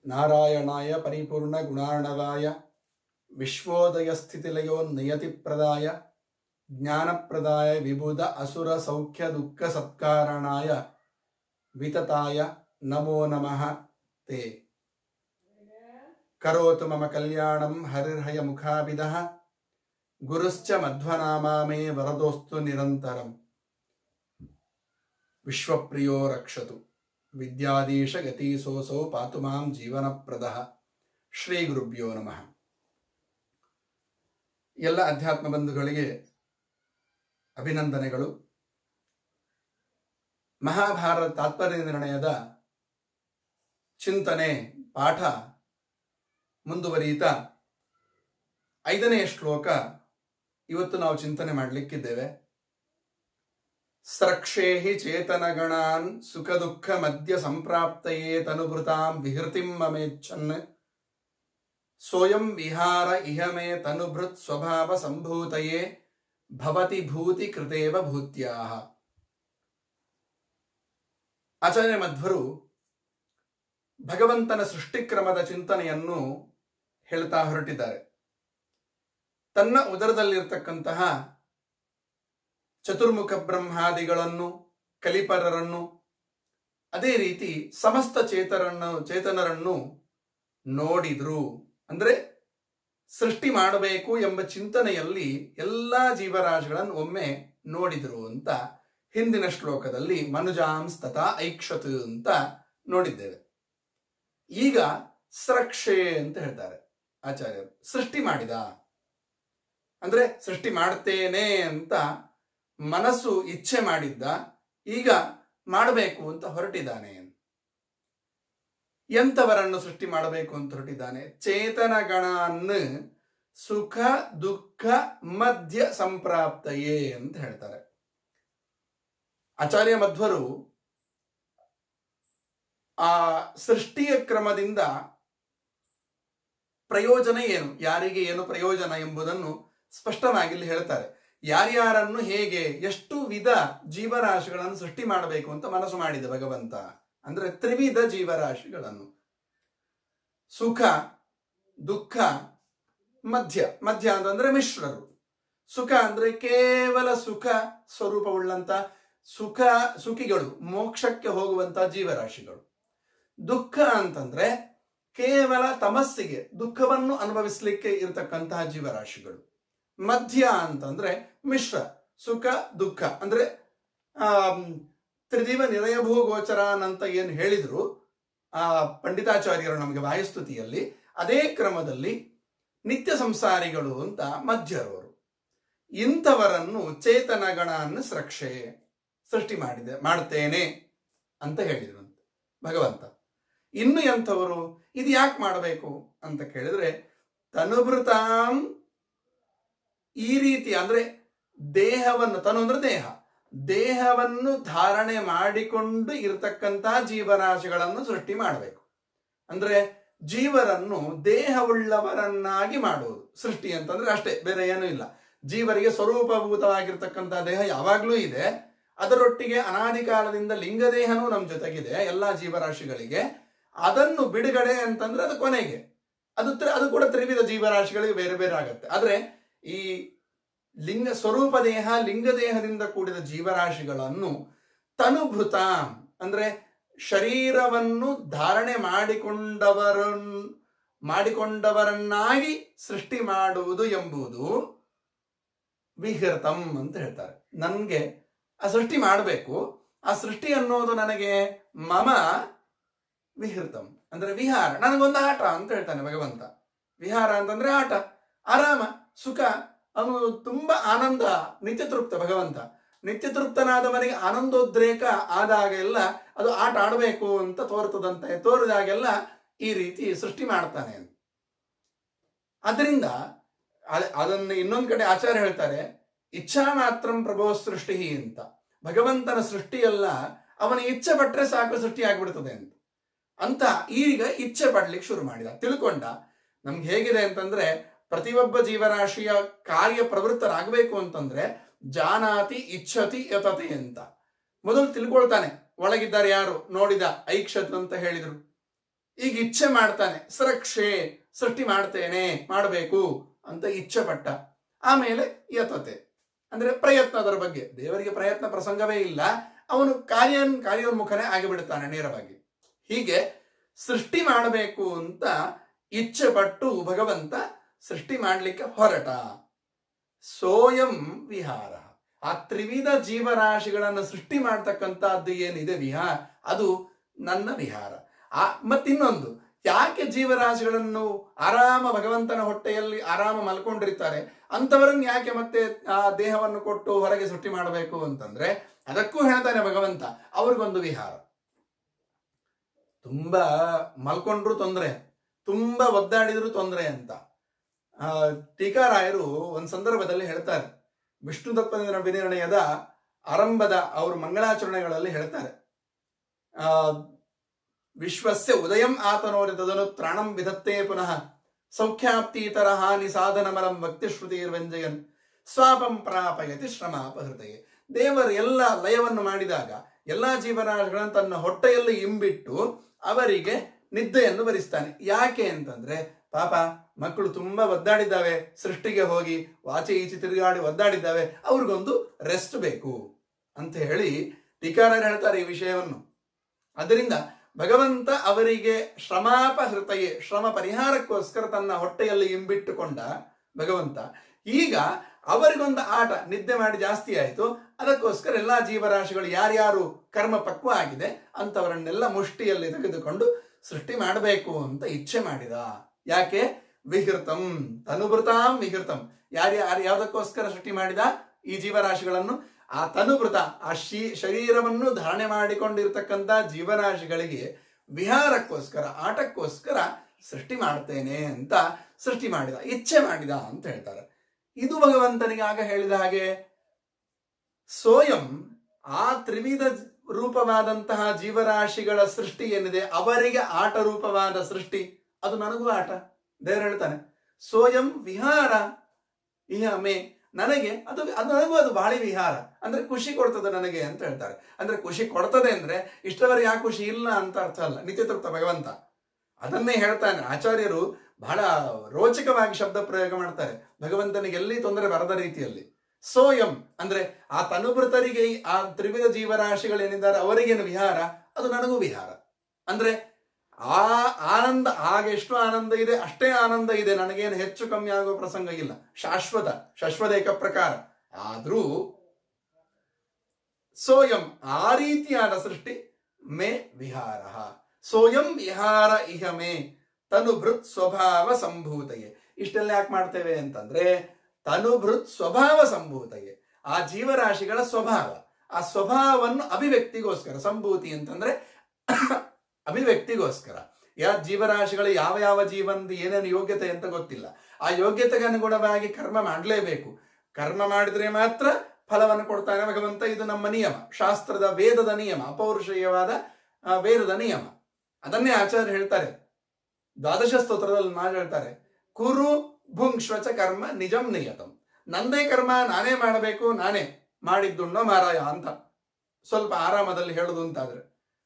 ನಾರಾಯಣಾಯ ಪರಿಪೂರ್ಣ ಗುಣಾರ್ಣವಾಯ ವಿಶ್ವೋದಯ ಸ್ಥಿತಿಲಯೋ ನಿಯತಿಪ್ರದಾಯ ಜ್ಞಾನಪ್ರದಾಯ ವಿಬುಧ ಅಸುರ ಸೌಖ್ಯ ದುಃಖ ಸತ್ಕಾರಣಾಯ ವಿತತಾಯ ನಮೋ ನಮಃ ತೇ ಕರೋತು ಮಮ ಕಲ್ಯಾಣಂ ಹರಿರ್ಹಯ ಮುಖಾಭಿದಃ ಗುರುಶ್ಚ ಮಧ್ವನಾಮಾ ಮೇ ವರದೋಸ್ತು ನಿರಂತರಂ ವಿಶ್ವಪ್ರಿಯೋ ರಕ್ಷತು ವಿದ್ಯಾಧೀಶ ಗತೀಸೋಸೋ ಪಾತು ಮಾಂ ಜೀವನಪ್ರದ ಶ್ರೀ ಗುರುಭ್ಯೋ ನಮಃ ಎಲ್ಲ ಅಧ್ಯಾತ್ಮ ಬಂಧುಗಳಿಗೆ ಅಭಿನಂದನೆಗಳು ಮಹಾಭಾರತ ತಾತ್ಪರ್ಯ ನಿರ್ಣಯದ ಚಿಂತನೆ ಪಾಠ ಮುಂದುವರಿಯುತ್ತಾ ಐದನೇ ಶ್ಲೋಕ ಇವತ್ತು ನಾವು ಚಿಂತನೆ ಮಾಡಲಿಕ್ಕಿದ್ದೇವೆ ಸ್ರಕ್ಷೇಹಿ ಚೇತನಗಣಾನ್ ಸುಖ ದುಃಖ ಮಧ್ಯ ಸಂಪ್ರಾಪ್ತಯೇ ತನುಭೃತಾಂ ವಿಹೃತಿಂ ಮಮೇಚ್ಛನ್ ಸೋಯಂ ವಿಹಾರ ಇಹ ಮೇ ತನುಭೃತ್ ಸ್ವಭಾವ ಸಂಭೂತಯೇ ಭವತಿ ಭೂತಿ ಕೃತೇವ ಭೂತ್ಯಾಹ ಆಚಾರ್ಯ ಮಧ್ವರು ಭಗವಂತನ ಸೃಷ್ಟಿಕ್ರಮದ ಚಿಂತನೆಯನ್ನು ಹೇಳ್ತಾ ಹೊರಟಿದ್ದಾರೆ ತನ್ನ ಉದರದಲ್ಲಿರ್ತಕ್ಕಂತಹ ಚತುರ್ಮುಖ ಬ್ರಹ್ಮಾದಿಗಳನ್ನು ಕಲಿಪರರನ್ನು ಅದೇ ರೀತಿ ಸಮಸ್ತ ಚೇತರನ್ನು ಚೇತನರನ್ನು ನೋಡಿದ್ರು ಅಂದ್ರೆ ಸೃಷ್ಟಿ ಮಾಡಬೇಕು ಎಂಬ ಚಿಂತನೆಯಲ್ಲಿ ಎಲ್ಲಾ ಜೀವರಾಶಿಗಳನ್ನು ಒಮ್ಮೆ ನೋಡಿದ್ರು ಅಂತ ಹಿಂದಿನ ಶ್ಲೋಕದಲ್ಲಿ ಮನುಜಾಂಸ್ತತ ಐಕ್ಷತ್ ಅಂತ ನೋಡಿದ್ದೇವೆ ಈಗ ಸ್ರಕ್ಷೆ ಅಂತ ಹೇಳ್ತಾರೆ ಆಚಾರ್ಯರು ಸೃಷ್ಟಿ ಮಾಡಿದ ಅಂದ್ರೆ ಸೃಷ್ಟಿ ಮಾಡ್ತೇನೆ ಅಂತ ಮನಸ್ಸು ಇಚ್ಛೆ ಮಾಡಿದ್ದ ಈಗ ಮಾಡಬೇಕು ಅಂತ ಹೊರಟಿದ್ದಾನೆ ಎಂತವರನ್ನು ಸೃಷ್ಟಿ ಮಾಡಬೇಕು ಅಂತ ಹೊರಟಿದ್ದಾನೆ ಚೇತನಗಣಾನ್ ಸುಖ ದುಃಖ ಮಧ್ಯ ಸಂಪ್ರಾಪ್ತಯೇ ಅಂತ ಹೇಳ್ತಾರೆ ಆಚಾರ್ಯ ಮಧ್ವರು ಆ ಸೃಷ್ಟಿಯ ಕ್ರಮದಿಂದ ಪ್ರಯೋಜನ ಏನು ಯಾರಿಗೆ ಏನು ಪ್ರಯೋಜನ ಎಂಬುದನ್ನು ಸ್ಪಷ್ಟವಾಗಿ ಇಲ್ಲಿ ಹೇಳ್ತಾರೆ ಯಾರ್ಯಾರನ್ನು ಹೇಗೆ ಎಷ್ಟು ವಿಧ ಜೀವರಾಶಿಗಳನ್ನು ಸೃಷ್ಟಿ ಮಾಡಬೇಕು ಅಂತ ಮನಸ್ಸು ಮಾಡಿದ ಭಗವಂತ ಅಂದ್ರೆ ತ್ರಿವಿಧ ಜೀವರಾಶಿಗಳನ್ನು ಸುಖ ದುಃಖ ಮಧ್ಯ ಮಧ್ಯ ಅಂತಂದ್ರೆ ಮಿಶ್ರರು ಸುಖ ಅಂದ್ರೆ ಕೇವಲ ಸುಖ ಸ್ವರೂಪವುಳ್ಳಂತ ಸುಖ ಸುಖಿಗಳು ಮೋಕ್ಷಕ್ಕೆ ಹೋಗುವಂತ ಜೀವರಾಶಿಗಳು ದುಃಖ ಅಂತಂದ್ರೆ ಕೇವಲ ತಮಸ್ಸಿಗೆ ದುಃಖವನ್ನು ಅನುಭವಿಸ್ಲಿಕ್ಕೆ ಇರತಕ್ಕಂತಹ ಜೀವರಾಶಿಗಳು ಮಧ್ಯ ಅಂತಂದ್ರೆ ಮಿಶ್ರ ಸುಖ ದುಃಖ ಅಂದ್ರೆ ಆ ತ್ರಿದಿವ ನಿರಯಭೂ ಗೋಚರಾನ್ ಅಂತ ಏನು ಹೇಳಿದ್ರು ಆ ಪಂಡಿತಾಚಾರ್ಯರು ನಮಗೆ ವಾಯುಸ್ತುತಿಯಲ್ಲಿ ಅದೇ ಕ್ರಮದಲ್ಲಿ ನಿತ್ಯ ಸಂಸಾರಿಗಳು ಅಂತ ಮಧ್ಯರವರು ಇಂಥವರನ್ನು ಚೇತನಗಣನ್ನು ಸ್ರಕ್ಷೆ ಸೃಷ್ಟಿ ಮಾಡಿದೆ ಮಾಡ್ತೇನೆ ಅಂತ ಹೇಳಿದ್ರು ಭಗವಂತ ಇನ್ನು ಎಂಥವರು ಇದು ಯಾಕೆ ಮಾಡಬೇಕು ಅಂತ ಕೇಳಿದ್ರೆ ತನುಭೃತಾಂ ಈ ರೀತಿ ಅಂದ್ರೆ ದೇಹವನ್ನು ತನು ಅಂದ್ರೆ ದೇಹ ದೇಹವನ್ನು ಧಾರಣೆ ಮಾಡಿಕೊಂಡು ಇರತಕ್ಕಂತಹ ಜೀವರಾಶಿಗಳನ್ನು ಸೃಷ್ಟಿ ಮಾಡಬೇಕು ಅಂದ್ರೆ ಜೀವರನ್ನು ದೇಹವುಳ್ಳವರನ್ನಾಗಿ ಮಾಡುವುದು ಸೃಷ್ಟಿ ಅಂತಂದ್ರೆ ಅಷ್ಟೇ ಬೇರೆ ಏನೂ ಇಲ್ಲ ಜೀವರಿಗೆ ಸ್ವರೂಪಭೂತವಾಗಿರ್ತಕ್ಕಂತಹ ದೇಹ ಯಾವಾಗ್ಲೂ ಇದೆ ಅದರೊಟ್ಟಿಗೆ ಅನಾದಿ ಕಾಲದಿಂದ ಲಿಂಗದೇಹನೂ ನಮ್ಮ ಜೊತೆಗಿದೆ ಎಲ್ಲಾ ಜೀವರಾಶಿಗಳಿಗೆ ಅದನ್ನು ಬಿಡುಗಡೆ ಅಂತಂದ್ರೆ ಅದು ಕೊನೆಗೆ ಅದು ಅದು ಕೂಡ ತ್ರಿವಿಧ ಜೀವರಾಶಿಗಳಿಗೆ ಬೇರೆ ಬೇರೆ ಆಗತ್ತೆ ಆದ್ರೆ ಈ ಲಿಂಗ ಸ್ವರೂಪ ದೇಹ ಲಿಂಗ ದೇಹದಿಂದ ಕೂಡಿದ ಜೀವರಾಶಿಗಳನ್ನು ತನುಭೃತ ಅಂದ್ರೆ ಶರೀರವನ್ನು ಧಾರಣೆ ಮಾಡಿಕೊಂಡವರನ್ನು ಮಾಡಿಕೊಂಡವರನ್ನಾಗಿ ಸೃಷ್ಟಿ ಮಾಡುವುದು ಎಂಬುದು ವಿಹೃತಂ ಅಂತ ಹೇಳ್ತಾರೆ ನನ್ಗೆ ಆ ಸೃಷ್ಟಿ ಮಾಡಬೇಕು ಆ ಸೃಷ್ಟಿ ಅನ್ನೋದು ನನಗೆ ಮಮ ವಿಹೃತಂ ಅಂದ್ರೆ ವಿಹಾರ ನನಗೊಂದು ಆಟ ಅಂತ ಹೇಳ್ತಾನೆ ಭಗವಂತ ವಿಹಾರ ಅಂತಂದ್ರೆ ಆಟ ಆರಾಮ ಸುಖ ಅವನು ತುಂಬಾ ಆನಂದ ನಿತ್ಯ ತೃಪ್ತ ಭಗವಂತ ನಿತ್ಯ ತೃಪ್ತನಾದವನಿಗೆ ಆನಂದೋದ್ರೇಕ ಆದಾಗೆಲ್ಲ ಅದು ಆಟ ಆಡಬೇಕು ಅಂತ ತೋರ್ತದಂತೆ ತೋರಿದಾಗೆಲ್ಲ ಈ ರೀತಿ ಸೃಷ್ಟಿ ಮಾಡ್ತಾನೆ ಅದರಿಂದ ಅದನ್ನು ಇನ್ನೊಂದು ಕಡೆ ಆಚಾರ್ಯ ಹೇಳ್ತಾರೆ ಇಚ್ಛಾ ಮಾತ್ರಂ ಪ್ರಭೋ ಸೃಷ್ಟಿ ಅಂತ ಭಗವಂತನ ಸೃಷ್ಟಿಯೆಲ್ಲ ಅವನ ಇಚ್ಛೆ ಪಟ್ರೆ ಸಾಕು ಸೃಷ್ಟಿ ಆಗ್ಬಿಡ್ತದೆ ಅಂತ ಅಂತ ಈಗ ಇಚ್ಛೆ ಪಡ್ಲಿಕ್ಕೆ ಶುರು ಮಾಡಿದ ತಿಳ್ಕೊಂಡ ನಮ್ಗೆ ಹೇಗಿದೆ ಅಂತಂದ್ರೆ ಪ್ರತಿಯೊಬ್ಬ ಜೀವರಾಶಿಯ ಕಾರ್ಯ ಪ್ರವೃತ್ತರಾಗಬೇಕು ಅಂತಂದ್ರೆ ಜಾನಾತಿ ಇಚ್ಛತಿ ಯತತೆ ಅಂತ ಮೊದಲು ತಿಳ್ಕೊಳ್ತಾನೆ ಒಳಗಿದ್ದಾರೆ ಯಾರು ನೋಡಿದ ಐಕ್ಷತ್ ಅಂತ ಹೇಳಿದ್ರು ಈಗ ಇಚ್ಛೆ ಮಾಡ್ತಾನೆ ಸುರಕ್ಷೆ ಸೃಷ್ಟಿ ಮಾಡ್ತೇನೆ ಮಾಡಬೇಕು ಅಂತ ಇಚ್ಛೆ ಪಟ್ಟ ಆಮೇಲೆ ಯತತೆ ಅಂದ್ರೆ ಪ್ರಯತ್ನ ಅದರ ಬಗ್ಗೆ ದೇವರಿಗೆ ಪ್ರಯತ್ನ ಪ್ರಸಂಗವೇ ಇಲ್ಲ ಅವನು ಕಾರ್ಯ ಕಾರ್ಯೋನ್ಮುಖನೇ ಆಗಿಬಿಡ್ತಾನೆ ನೇರವಾಗಿ ಹೀಗೆ ಸೃಷ್ಟಿ ಮಾಡಬೇಕು ಅಂತ ಇಚ್ಛೆ ಪಟ್ಟು ಭಗವಂತ ಸೃಷ್ಟಿ ಮಾಡಲಿಕ್ಕೆ ಹೊರಟ ಸೋಯಂ ವಿಹಾರ ಆ ತ್ರಿವಿಧ ಜೀವರಾಶಿಗಳನ್ನು ಸೃಷ್ಟಿ ಮಾಡ್ತಕ್ಕಂಥದ್ದು ಏನಿದೆ ವಿಹಾರ ಅದು ನನ್ನ ವಿಹಾರ ಆ ಮತ್ತಿನ್ನೊಂದು ಯಾಕೆ ಜೀವರಾಶಿಗಳನ್ನು ಆರಾಮ ಭಗವಂತನ ಹೊಟ್ಟೆಯಲ್ಲಿ ಆರಾಮ ಮಲ್ಕೊಂಡಿರ್ತಾರೆ ಅಂಥವರನ್ನು ಯಾಕೆ ಮತ್ತೆ ಆ ದೇಹವನ್ನು ಕೊಟ್ಟು ಹೊರಗೆ ಸೃಷ್ಟಿ ಮಾಡಬೇಕು ಅಂತಂದ್ರೆ ಅದಕ್ಕೂ ಹೇಳ್ತಾನೆ ಭಗವಂತ ಅವ್ರಿಗೊಂದು ವಿಹಾರ ತುಂಬಾ ಮಲ್ಕೊಂಡ್ರು ತೊಂದರೆ ತುಂಬಾ ಒದ್ದಾಡಿದ್ರು ತೊಂದರೆ ಅಂತ ಆ ಟೀಕಾರಾಯರು ಒಂದು ಸಂದರ್ಭದಲ್ಲಿ ಹೇಳ್ತಾರೆ ವಿಷ್ಣು ತತ್ವದ ವಿನಿರ್ಣಯದ ಆರಂಭದ ಅವರು ಮಂಗಳಾಚರಣೆಗಳಲ್ಲಿ ಹೇಳ್ತಾರೆ ಆ ವಿಶ್ವಸ್ಯ ಉದಯಂ ಆತನೋರಿ ತದನು ತ್ರಾಣಂ ವಿಧತ್ತೇ ಪುನಃ ಸೌಖ್ಯಾಪ್ತೀತರ ಹಾನಿ ಸಾಧನಮಲಂ ಭಕ್ತಿಶ್ರುತಿರ್ವ್ಯಂಜಯನ್ ಸ್ವಾಪಂ ಪ್ರಾಪಯತಿ ಶ್ರಮಾಪಹೃತಯೇ ದೇವರು ಎಲ್ಲ ಲಯವನ್ನು ಮಾಡಿದಾಗ ಎಲ್ಲಾ ಜೀವರಾಶಿಗಳನ್ನು ತನ್ನ ಹೊಟ್ಟೆಯಲ್ಲಿ ಇಂಬಿಟ್ಟು ಅವರಿಗೆ ನಿದ್ದೆಯನ್ನು ಬರಿಸ್ತಾನೆ ಯಾಕೆ ಅಂತಂದ್ರೆ ಪಾಪ ಮಕ್ಕಳು ತುಂಬಾ ಒದ್ದಾಡಿದ್ದಾವೆ ಸೃಷ್ಟಿಗೆ ಹೋಗಿ ವಾಚೆ ಈಚೆ ತಿರುಗಾಡಿ ಒದ್ದಾಡಿದ್ದಾವೆ ಅವ್ರಿಗೊಂದು ರೆಸ್ಟ್ ಬೇಕು ಅಂತ ಹೇಳಿ ಟೀಕಾರರು ಹೇಳ್ತಾರೆ ಈ ವಿಷಯವನ್ನು ಅದರಿಂದ ಭಗವಂತ ಅವರಿಗೆ ಶ್ರಮಾಪಹೃತಯೇ ಶ್ರಮ ಪರಿಹಾರಕ್ಕೋಸ್ಕರ ತನ್ನ ಹೊಟ್ಟೆಯಲ್ಲಿ ಇಂಬಿಟ್ಟುಕೊಂಡ ಭಗವಂತ ಈಗ ಅವರಿಗೊಂದು ಆಟ ನಿದ್ದೆ ಮಾಡಿ ಜಾಸ್ತಿ ಆಯಿತು ಅದಕ್ಕೋಸ್ಕರ ಎಲ್ಲಾ ಜೀವರಾಶಿಗಳು ಯಾರ್ಯಾರು ಕರ್ಮ ಪಕ್ವ ಆಗಿದೆ ಅಂತವರನ್ನೆಲ್ಲ ಮುಷ್ಟಿಯಲ್ಲಿ ತೆಗೆದುಕೊಂಡು ಸೃಷ್ಟಿ ಮಾಡಬೇಕು ಅಂತ ಇಚ್ಛೆ ಮಾಡಿದ ಯಾಕೆ ವಿಹೃತಂ ತನುಭೃತಾಂ ವಿಹೃತಂ ಯಾರ್ಯಾರು ಯಾವುದಕ್ಕೋಸ್ಕರ ಸೃಷ್ಟಿ ಮಾಡಿದ ಈ ಜೀವರಾಶಿಗಳನ್ನು ಆ ತನುಭೃತ ಆ ಶೀ ಶರೀರವನ್ನು ಧಾರಣೆ ಮಾಡಿಕೊಂಡಿರ್ತಕ್ಕಂಥ ಜೀವರಾಶಿಗಳಿಗೆ ವಿಹಾರಕ್ಕೋಸ್ಕರ ಆಟಕ್ಕೋಸ್ಕರ ಸೃಷ್ಟಿ ಮಾಡ್ತೇನೆ ಅಂತ ಸೃಷ್ಟಿ ಮಾಡಿದ ಇಚ್ಛೆ ಮಾಡಿದ ಅಂತ ಹೇಳ್ತಾರೆ ಇದು ಭಗವಂತನಿಗೆ ಆಗ ಹೇಳಿದ ಹಾಗೆ ಸೋಯಂ ಆ ತ್ರಿವಿಧ ರೂಪವಾದಂತಹ ಜೀವರಾಶಿಗಳ ಸೃಷ್ಟಿ ಏನಿದೆ ಅವರಿಗೆ ಆಟ ರೂಪವಾದ ಸೃಷ್ಟಿ ಅದು ನನಗೂ ಆಟ ದೇವರು ಹೇಳ್ತಾನೆ ಸೋಯಂ ವಿಹಾರ ಇಹ ಮೇ ನನಗೆ ಅದು ಅದು ನನಗೂ ಅದು ಬಾಳಿ ವಿಹಾರ ಅಂದ್ರೆ ಖುಷಿ ಕೊಡ್ತದೆ ನನಗೆ ಅಂತ ಹೇಳ್ತಾರೆ ಅಂದ್ರೆ ಖುಷಿ ಕೊಡ್ತದೆ ಅಂದ್ರೆ ಇಷ್ಟವರೆಗೆ ಆ ಖುಷಿ ಇಲ್ಲ ಅಂತ ಅರ್ಥ ಅಲ್ಲ ನಿತ್ಯ ತೃಪ್ತ ಭಗವಂತ ಅದನ್ನೇ ಹೇಳ್ತಾನೆ ಆಚಾರ್ಯರು ಬಹಳ ರೋಚಕವಾಗಿ ಶಬ್ದ ಪ್ರಯೋಗ ಮಾಡ್ತಾರೆ ಭಗವಂತನಿಗೆ ಎಲ್ಲಿ ತೊಂದರೆ ಬರದ ರೀತಿಯಲ್ಲಿ ಸೋಯಂ ಅಂದ್ರೆ ಆ ತನುಭೃತರಿಗೆ ಆ ತ್ರಿವಿಧ ಜೀವರಾಶಿಗಳೇನಿದ್ದಾರೆ ಅವರಿಗೇನು ವಿಹಾರ ಅದು ನನಗೂ ವಿಹಾರ ಅಂದ್ರೆ ಆ ಆನಂದ ಆಗ ಎಷ್ಟು ಆನಂದ ಇದೆ ಅಷ್ಟೇ ಆನಂದ ಇದೆ ನನಗೇನು ಹೆಚ್ಚು ಕಮ್ಮಿ ಆಗುವ ಪ್ರಸಂಗ ಇಲ್ಲ ಶಾಶ್ವತ ಶಾಶ್ವತೇಕ ಪ್ರಕಾರ ಆದ್ರೂ ಸೋಯಂ ಆ ರೀತಿಯಾದ ಸೃಷ್ಟಿ ಮೇ ವಿಹಾರ ಸೋಯಂ ವಿಹಾರ ಇಹ ಮೇ ತನುಭೃತ್ ಸ್ವಭಾವ ಸಂಭೂತಯೇ ಇಷ್ಟೆಲ್ಲ ಯಾಕೆ ಮಾಡ್ತೇವೆ ಅಂತಂದ್ರೆ ತನುಭೃತ್ ಸ್ವಭಾವ ಸಂಭೂತಯೇ ಆ ಜೀವರಾಶಿಗಳ ಸ್ವಭಾವ ಆ ಸ್ವಭಾವವನ್ನು ಅಭಿವ್ಯಕ್ತಿಗೋಸ್ಕರ ಸಂಭೂತಿ ಅಂತಂದ್ರೆ ಅಭಿವ್ಯಕ್ತಿಗೋಸ್ಕರ ಯಾ ಜೀವರಾಶಿಗಳು ಯಾವ ಯಾವ ಜೀವನದ ಏನೇನು ಯೋಗ್ಯತೆ ಅಂತ ಗೊತ್ತಿಲ್ಲ ಆ ಯೋಗ್ಯತೆಗೆ ಅನುಗುಣವಾಗಿ ಕರ್ಮ ಮಾಡಲೇಬೇಕು ಕರ್ಮ ಮಾಡಿದ್ರೆ ಮಾತ್ರ ಫಲವನ್ನು ಕೊಡ್ತಾನೆ ಭಗವಂತ ಇದು ನಮ್ಮ ನಿಯಮ ಶಾಸ್ತ್ರದ ವೇದದ ನಿಯಮ ಅಪೌರುಷೇಯವಾದ ಆ, ವೇದದ ನಿಯಮ ಅದನ್ನೇ ಆಚಾರ್ಯ ಹೇಳ್ತಾರೆ ದ್ವಾದಶ ಸ್ತೋತ್ರದಲ್ಲಿ ಮಾಡಿ ಹೇಳ್ತಾರೆ ಕುರು ಭುಂಕ್ಷ್ವಚ ಕರ್ಮ ನಿಜಂ ನಿಯತಂ ನಂದೇ ಕರ್ಮ ನಾನೇ ಮಾಡಬೇಕು ನಾನೇ ಮಾಡಿದ್ದುಣ್ಣೋ ಮಾರಾಯ ಅಂತ ಸ್ವಲ್ಪ ಆರಾಮದಲ್ಲಿ ಹೇಳುದು ಅಂತಾದ್ರೆ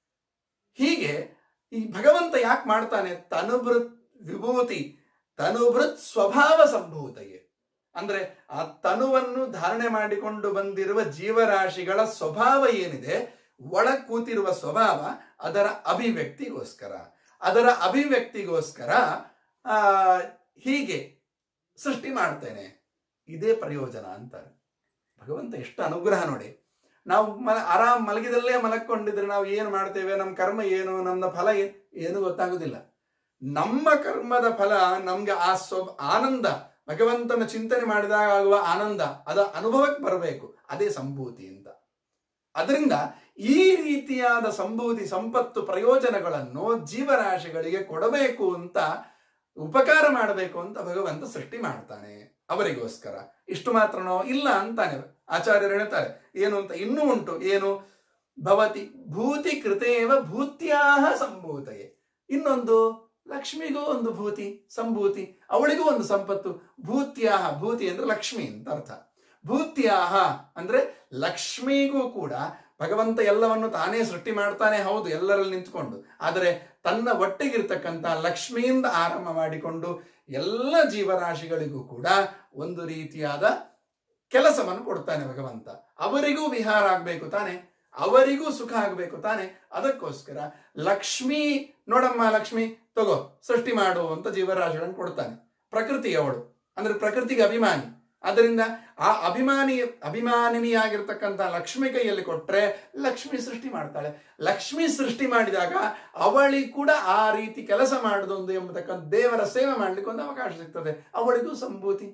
ಹೀಗೆ ಈ ಭಗವಂತ ಯಾಕೆ ಮಾಡ್ತಾನೆ ತನುಭೃತ್ ವಿಭೂತಿ ತನುಭೃತ್ ಸ್ವಭಾವ ಸಂಭೂತಯೇ ಅಂದ್ರೆ ಆ ತನುವನ್ನು ಧಾರಣೆ ಮಾಡಿಕೊಂಡು ಬಂದಿರುವ ಜೀವರಾಶಿಗಳ ಸ್ವಭಾವ ಏನಿದೆ ಒಳ ಕೂತಿರುವ ಸ್ವಭಾವ ಅದರ ಅಭಿವ್ಯಕ್ತಿಗೋಸ್ಕರ ಅದರ ಅಭಿವ್ಯಕ್ತಿಗೋಸ್ಕರ ಆ ಹೀಗೆ ಸೃಷ್ಟಿ ಮಾಡ್ತೇನೆ ಇದೇ ಪ್ರಯೋಜನ ಅಂತಾರೆ ಭಗವಂತ ಎಷ್ಟು ಅನುಗ್ರಹ ನೋಡಿ ನಾವು ಮ ಆರಾಮ್ ಮಲಗಿದಲ್ಲೇ ಮಲಕೊಂಡಿದ್ರೆ ನಾವು ಏನು ಮಾಡ್ತೇವೆ ನಮ್ಮ ಕರ್ಮ ಏನು ನಮ್ಮ ಫಲ ಏನು ಏನು ಗೊತ್ತಾಗುದಿಲ್ಲ ನಮ್ಮ ಕರ್ಮದ ಫಲ ನಮ್ಗೆ ಆ ಸ್ವ ಆನಂದ ಭಗವಂತನ ಚಿಂತನೆ ಮಾಡಿದಾಗ ಆಗುವ ಆನಂದ ಅದ ಅನುಭವಕ್ಕೆ ಬರಬೇಕು ಅದೇ ಸಂಭೂತಿ ಅಂತ ಅದರಿಂದ ಈ ರೀತಿಯಾದ ಸಂಭೂತಿ ಸಂಪತ್ತು ಪ್ರಯೋಜನಗಳನ್ನು ಜೀವರಾಶಿಗಳಿಗೆ ಕೊಡಬೇಕು ಅಂತ ಉಪಕಾರ ಮಾಡಬೇಕು ಅಂತ ಭಗವಂತ ಸೃಷ್ಟಿ ಮಾಡ್ತಾನೆ ಅವರಿಗೋಸ್ಕರ ಇಷ್ಟು ಮಾತ್ರನೋ ಇಲ್ಲ ಅಂತಾನೆ ಆಚಾರ್ಯರು ಹೇಳ್ತಾರೆ ಏನು ಅಂತ ಇನ್ನೂ ಉಂಟು ಏನು ಭವತಿ ಭೂತಿ ಕೃತೇವ ಭೂತ್ಯಾಹ ಸಂಭೂತಯೇ ಇನ್ನೊಂದು ಲಕ್ಷ್ಮಿಗೂ ಒಂದು ಭೂತಿ ಸಂಭೂತಿ ಅವಳಿಗೂ ಒಂದು ಸಂಪತ್ತು ಭೂತ್ಯಾಹ ಭೂತಿ ಅಂದ್ರೆ ಲಕ್ಷ್ಮಿ ಅಂತ ಅರ್ಥ ಭೂತ್ಯಾಹ ಅಂದ್ರೆ ಲಕ್ಷ್ಮಿಗೂ ಕೂಡ ಭಗವಂತ ಎಲ್ಲವನ್ನು ತಾನೇ ಸೃಷ್ಟಿ ಮಾಡ್ತಾನೆ ಹೌದು ಎಲ್ಲರಲ್ಲಿ ನಿಂತ್ಕೊಂಡು ಆದರೆ ತನ್ನ ಒಟ್ಟಿಗಿರ್ತಕ್ಕಂಥ ಲಕ್ಷ್ಮಿಯಿಂದ ಆರಂಭ ಮಾಡಿಕೊಂಡು ಎಲ್ಲ ಜೀವರಾಶಿಗಳಿಗೂ ಕೂಡ ಒಂದು ರೀತಿಯಾದ ಕೆಲಸವನ್ನು ಕೊಡ್ತಾನೆ ಭಗವಂತ ಅವರಿಗೂ ವಿಹಾರ ಆಗ್ಬೇಕು ತಾನೆ ಅವರಿಗೂ ಸುಖ ಆಗಬೇಕು ತಾನೆ ಅದಕ್ಕೋಸ್ಕರ ಲಕ್ಷ್ಮಿ ನೋಡಮ್ಮ ಲಕ್ಷ್ಮಿ ತಗೋ ಸೃಷ್ಟಿ ಮಾಡು ಅಂತ ಜೀವರಾಶಿಗಳನ್ನು ಕೊಡ್ತಾನೆ ಪ್ರಕೃತಿ ಅವಳು ಅಂದ್ರೆ ಪ್ರಕೃತಿಗೆ ಅಭಿಮಾನಿ ಅದರಿಂದ ಆ ಅಭಿಮಾನಿ ಅಭಿಮಾನಿನಿಯಾಗಿರ್ತಕ್ಕಂಥ ಲಕ್ಷ್ಮಿ ಕೈಯಲ್ಲಿ ಕೊಟ್ರೆ ಲಕ್ಷ್ಮಿ ಸೃಷ್ಟಿ ಮಾಡ್ತಾಳೆ ಲಕ್ಷ್ಮಿ ಸೃಷ್ಟಿ ಮಾಡಿದಾಗ ಅವಳಿಗೆ ಕೂಡ ಆ ರೀತಿ ಕೆಲಸ ಮಾಡುದೊಂದು ಎಂಬತಕ್ಕಂಥ ದೇವರ ಸೇವೆ ಮಾಡ್ಲಿಕ್ಕೆ ಒಂದು ಅವಕಾಶ ಸಿಗ್ತದೆ ಅವಳಿಗೂ ಸಂಭೂತಿ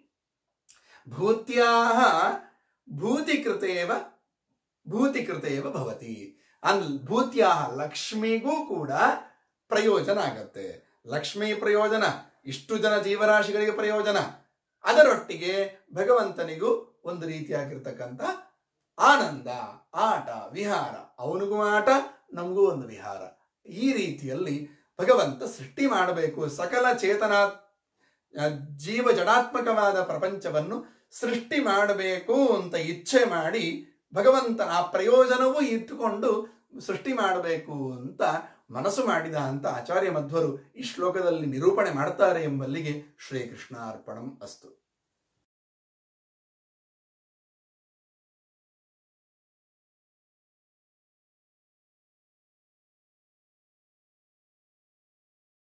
ಭೂತ್ಯಾಹ ಭೂತಿಕೃತೇವ ಭೂತಿಕೃತೇವ ಭವತಿ ಅನ್ ಭೂತ್ಯಾಹ ಲಕ್ಷ್ಮಿಗೂ ಕೂಡ ಪ್ರಯೋಜನ ಆಗತ್ತೆ ಲಕ್ಷ್ಮಿ ಪ್ರಯೋಜನ ಇಷ್ಟು ಜನ ಜೀವರಾಶಿಗಳಿಗೆ ಪ್ರಯೋಜನ ಅದರೊಟ್ಟಿಗೆ ಭಗವಂತನಿಗೂ ಒಂದು ರೀತಿಯಾಗಿರ್ತಕ್ಕಂಥ ಆನಂದ ಆಟ ವಿಹಾರ ಅವನಿಗೂ ಆಟ ನಮಗೂ ಒಂದು ವಿಹಾರ ಈ ರೀತಿಯಲ್ಲಿ ಭಗವಂತ ಸೃಷ್ಟಿ ಮಾಡಬೇಕು ಸಕಲ ಚೇತನ ಆ, ಜೀವ ಜಡಾತ್ಮಕವಾದ ಪ್ರಪಂಚವನ್ನು ಸೃಷ್ಟಿ ಮಾಡಬೇಕು ಅಂತ ಇಚ್ಛೆ ಮಾಡಿ ಭಗವಂತನ ಆ ಪ್ರಯೋಜನವೂ ಇಟ್ಟುಕೊಂಡು ಸೃಷ್ಟಿ ಮಾಡಬೇಕು ಅಂತ ಮನಸ್ಸು ಮಾಡಿದ ಅಂತ ಆಚಾರ್ಯ ಮಧ್ವರು ಈ ಶ್ಲೋಕದಲ್ಲಿ ನಿರೂಪಣೆ ಮಾಡ್ತಾರೆ ಎಂಬಲ್ಲಿಗೆ ಶ್ರೀಕೃಷ್ಣ ಅರ್ಪಣಂ ಅಸ್ತು